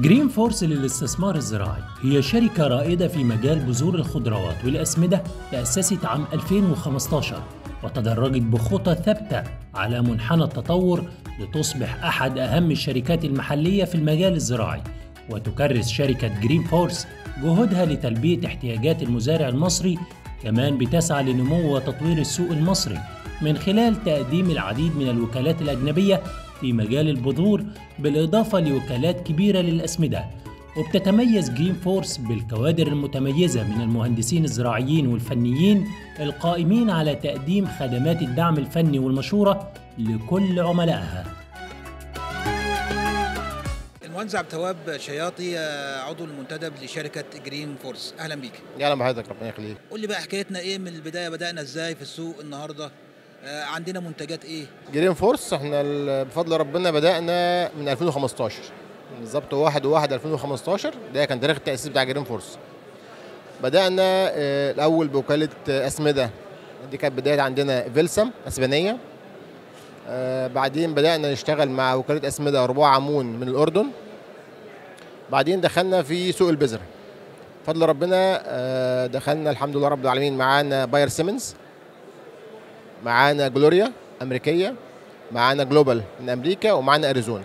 جرين فورس للاستثمار الزراعي هي شركة رائدة في مجال بذور الخضروات والأسمدة تأسست عام 2015 وتدرجت بخطى ثابتة على منحنى التطور لتصبح أحد أهم الشركات المحلية في المجال الزراعي وتكرس شركة جرين فورس جهودها لتلبية احتياجات المزارع المصري كمان بتسعى لنمو وتطوير السوق المصري من خلال تقديم العديد من الوكالات الأجنبية في مجال البذور بالإضافة لوكالات كبيرة للأسمدة وبتتميز جرين فورس بالكوادر المتميزة من المهندسين الزراعيين والفنيين القائمين على تقديم خدمات الدعم الفني والمشورة لكل عملائها المهندس عبد التواب شياطي آه، عضو المنتدب لشركه جرين فورس اهلا بيك يا اهلا بحضرتك ربنا يخليك قول لي بقى حكايتنا ايه من البدايه بدانا ازاي في السوق النهارده آه، عندنا منتجات ايه جرين فورس احنا ال- بفضل ربنا بدانا من 2015 بالظبط 1 1 2015 ده كان تاريخ التاسيس بتاع جرين فورس بدانا آه، الاول بوكاله آه، اسمده دي كانت بدايه عندنا فيلسم اسبانيه آه، بعدين بدانا نشتغل مع وكاله اسمده ربوع عمون من الاردن بعدين دخلنا في سوق البذر بفضل ربنا آه، دخلنا الحمد لله رب العالمين معانا باير سيمنز معانا جلوريا امريكيه معانا جلوبال من امريكا ومعانا اريزونا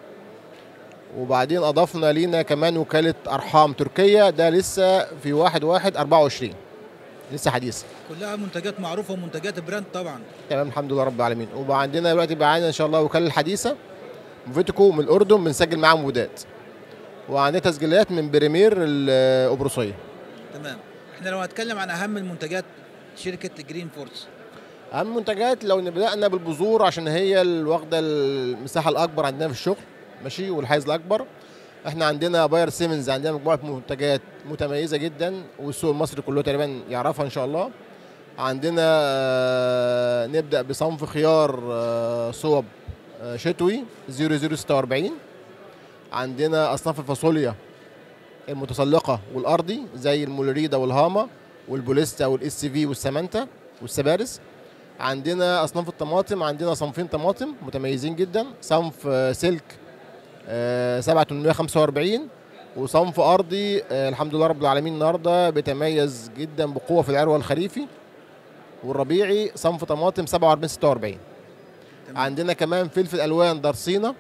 وبعدين اضفنا لينا كمان وكاله ارحام تركيا ده لسه في 1 1 24 لسه حديث كلها منتجات معروفه ومنتجات براند طبعا تمام الحمد لله رب العالمين وعندنا دلوقتي معانا ان شاء الله وكاله الحديثه فيتكو من الاردن بنسجل معاهم وداد وعندنا تسجيلات من بريمير القبرصيه تمام احنا لو هنتكلم عن اهم المنتجات شركه جرين فورس اهم منتجات لو بدانا بالبذور عشان هي اللي واخده المساحه الاكبر عندنا في الشغل ماشي والحيز الاكبر احنا عندنا باير سيمنز عندنا مجموعه منتجات متميزه جدا والسوق المصري كله تقريبا يعرفها ان شاء الله عندنا آه، نبدا بصنف خيار آه، صوب آه، شتوي 0046 عندنا اصناف الفاصوليا المتسلقه والارضي زي المولريدا والهاما والبوليستا والاس سي في والسمنتا والسبارس عندنا اصناف الطماطم عندنا صنفين طماطم متميزين جدا صنف آه، سلك آه، 7845 وصنف ارضي آه، الحمد لله رب العالمين النهارده بيتميز جدا بقوه في العروه الخريفي والربيعي صنف طماطم 47 46 تمام. عندنا كمان فلفل الوان درصينه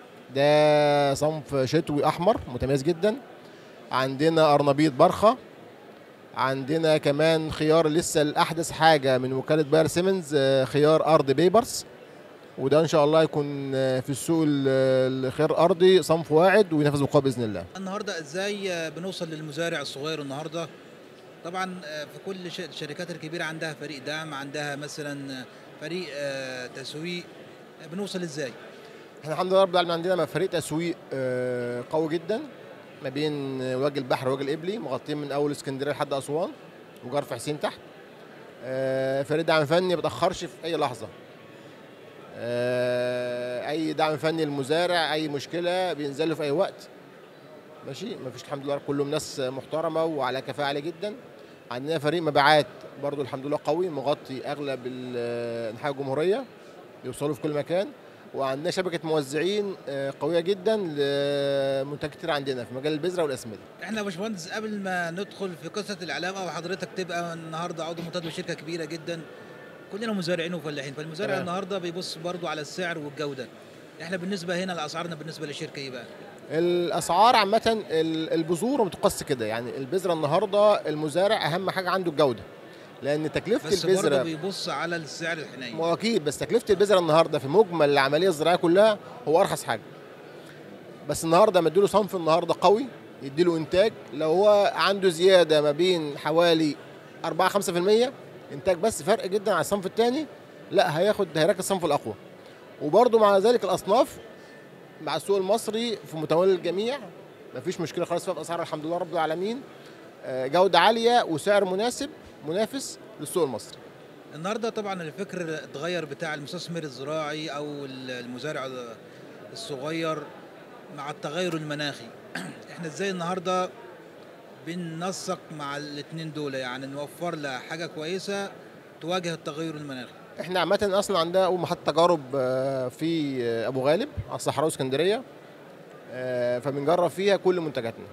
ده صنف شتوي احمر متميز جدا عندنا ارنبيط برخه عندنا كمان خيار لسه الاحدث حاجه من وكاله باير سيمنز آه، خيار ارض بيبرس وده ان شاء الله يكون آه، في السوق ال- الخيار الارضي صنف واعد وينافس بقوه باذن الله النهارده ازاي آه، بنوصل للمزارع الصغير النهارده طبعا آه، في كل ش- الشركات الكبيره عندها فريق دعم عندها مثلا آه، فريق آه، تسويق آه، بنوصل ازاي احنا الحمد لله رب العالمين عندنا فريق تسويق آه، قوي جدا ما بين آه، وجه البحر ووجه القبلي مغطين من اول اسكندريه لحد اسوان وجرف حسين تحت آه، فريق دعم فني ما بتاخرش في اي لحظه آه، اي دعم فني للمزارع اي مشكله بينزل له في اي وقت ماشي ما فيش الحمد لله كلهم ناس محترمه وعلى كفاءه عاليه جدا عندنا فريق مبيعات برضو الحمد لله قوي مغطي اغلب ال- انحاء الجمهوريه يوصلوا في كل مكان وعندنا شبكه موزعين آه، قويه جدا لمنتجات كتير عندنا في مجال البذره والاسمده احنا يا باشمهندس قبل ما ندخل في قصه الاعلام او حضرتك تبقى النهارده عضو منتدب شركه كبيره جدا كلنا مزارعين وفلاحين فالمزارع تمام. النهارده بيبص برضو على السعر والجوده احنا بالنسبه هنا لاسعارنا بالنسبه للشركه ايه بقى الاسعار عامه ال- البذور بتقص كده يعني البذره النهارده المزارع اهم حاجه عنده الجوده لان تكلفه بس برضه البذره بيبص على السعر الحنين ما هو اكيد بس تكلفه البذره النهارده في مجمل العمليه الزراعيه كلها هو ارخص حاجه بس النهارده لما اديله صنف النهارده قوي يديله انتاج لو هو عنده زياده ما بين حوالي 4 5% انتاج بس فرق جدا عن الصنف الثاني لا هياخد هيركز الصنف الاقوى وبرضه مع ذلك الاصناف مع السوق المصري في متناول الجميع مفيش مشكله خالص فيها في اسعار الحمد لله رب العالمين آه، جوده عاليه وسعر مناسب منافس للسوق المصري النهارده طبعا الفكر اتغير بتاع المستثمر الزراعي او المزارع الصغير مع التغير المناخي احنا ازاي النهارده بننسق مع الاثنين دول يعني نوفر لها حاجه كويسه تواجه التغير المناخي احنا عامة اصلا عندنا اول محطة تجارب آه، في آه، ابو غالب على الصحراء اسكندرية آه، فبنجرب فيها كل منتجاتنا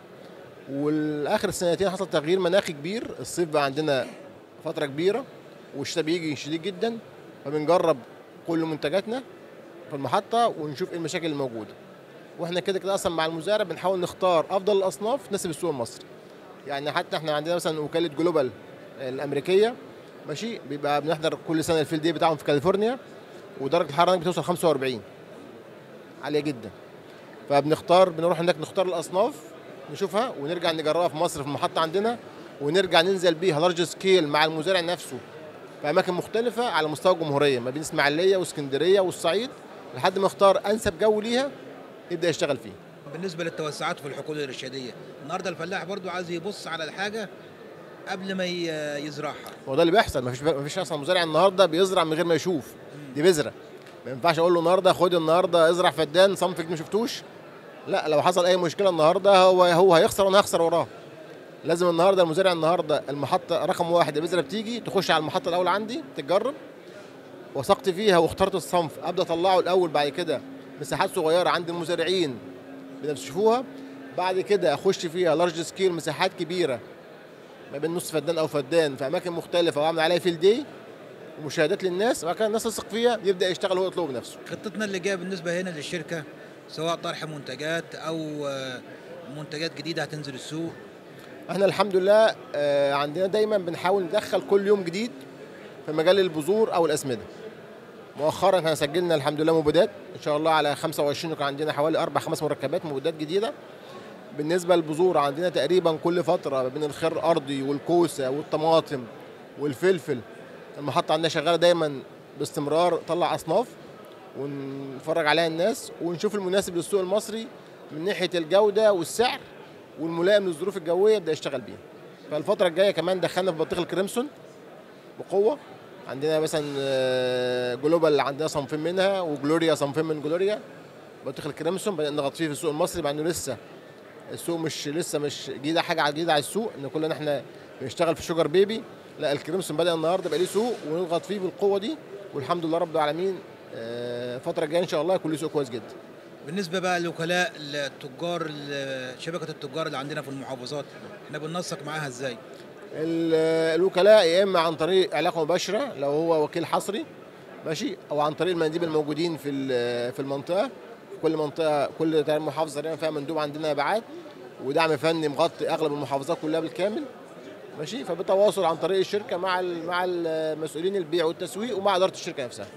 والاخر السنتين حصل تغيير مناخي كبير الصيف بقى عندنا فتره كبيره والشتاء بيجي شديد جدا فبنجرب كل منتجاتنا في المحطه ونشوف ايه المشاكل الموجوده واحنا كده كده اصلا مع المزارع بنحاول نختار افضل الاصناف تناسب السوق المصري يعني حتى احنا عندنا مثلا وكاله جلوبال الامريكيه ماشي بيبقى بنحضر كل سنه الفيلد دي بتاعهم في كاليفورنيا ودرجه الحراره هناك بتوصل 45 عاليه جدا فبنختار بنروح هناك نختار الاصناف نشوفها ونرجع نجربها في مصر في المحطه عندنا ونرجع ننزل بيها لارج سكيل مع المزارع نفسه في اماكن مختلفه على مستوى الجمهوريه ما بين اسماعيليه واسكندريه والصعيد لحد ما يختار انسب جو ليها يبدا يشتغل فيه بالنسبه للتوسعات في الحقول الارشاديه النهارده الفلاح برضو عايز يبص على الحاجه قبل ما ي- يزرعها هو ده اللي بيحصل ما فيش ما فيش اصلا مزارع النهارده بيزرع من غير ما يشوف دي بذره ما ينفعش اقول له النهارده خد النهارده ازرع فدان صنفك ما شفتوش لا لو حصل اي مشكله النهارده هو هو هيخسر وانا هخسر وراه لازم النهارده المزارع النهارده المحطه رقم واحد البذره بتيجي تخش على المحطه الاول عندي تتجرب وثقت فيها واخترت الصنف ابدا اطلعه الاول بعد كده مساحات صغيره عند المزارعين بنشوفوها بعد كده اخش فيها لارج سكيل مساحات كبيره ما بين نص فدان او فدان في اماكن مختلفه واعمل عليها فيل دي ومشاهدات للناس وبعد كده الناس تثق فيها يبدا يشتغل هو يطلبه بنفسه خطتنا اللي جايه بالنسبه هنا للشركه سواء طرح منتجات او آه، منتجات جديده هتنزل السوق احنا الحمد لله آه، عندنا دايما بنحاول ندخل كل يوم جديد في مجال البذور او الاسمده مؤخرا احنا سجلنا الحمد لله مبيدات ان شاء الله على 25 وكان عندنا حوالي اربع خمس مركبات مبيدات جديده بالنسبه للبذور عندنا تقريبا كل فتره ما بين الخير الارضي والكوسه والطماطم والفلفل المحطه عندنا شغاله دايما باستمرار طلع اصناف ونفرج عليها الناس ونشوف المناسب للسوق المصري من ناحيه الجوده والسعر والملائم للظروف الجويه يبدا يشتغل بيها فالفتره الجايه كمان دخلنا في بطيخ الكريمسون بقوه عندنا مثلا آه، جلوبال عندنا صنفين منها وجلوريا صنفين من جلوريا بطيخ الكريمسون بدأنا نغطيه في السوق المصري مع انه لسه السوق مش لسه مش جديده حاجه جديده على السوق ان كلنا احنا بنشتغل في شوجر بيبي لا الكريمسون بدا النهارده بقى ليه سوق ونضغط فيه بالقوه دي والحمد لله رب العالمين آه، الفتره الجايه ان شاء الله يكون ليه سوق كويس جدا بالنسبه بقى لوكلاء التجار ال- شبكه التجار اللي عندنا في المحافظات احنا بننسق معاها ازاي ال- الوكلاء يا اما عن طريق علاقه مباشره لو هو وكيل حصري ماشي او عن طريق المنديب الموجودين في ال- في المنطقه في كل منطقه كل تقريبا محافظه تقريبا فيها مندوب عندنا ابعاد ودعم فني مغطي اغلب المحافظات كلها بالكامل ماشي فبالتواصل عن طريق الشركه مع ال- مع المسؤولين البيع والتسويق ومع اداره الشركه نفسها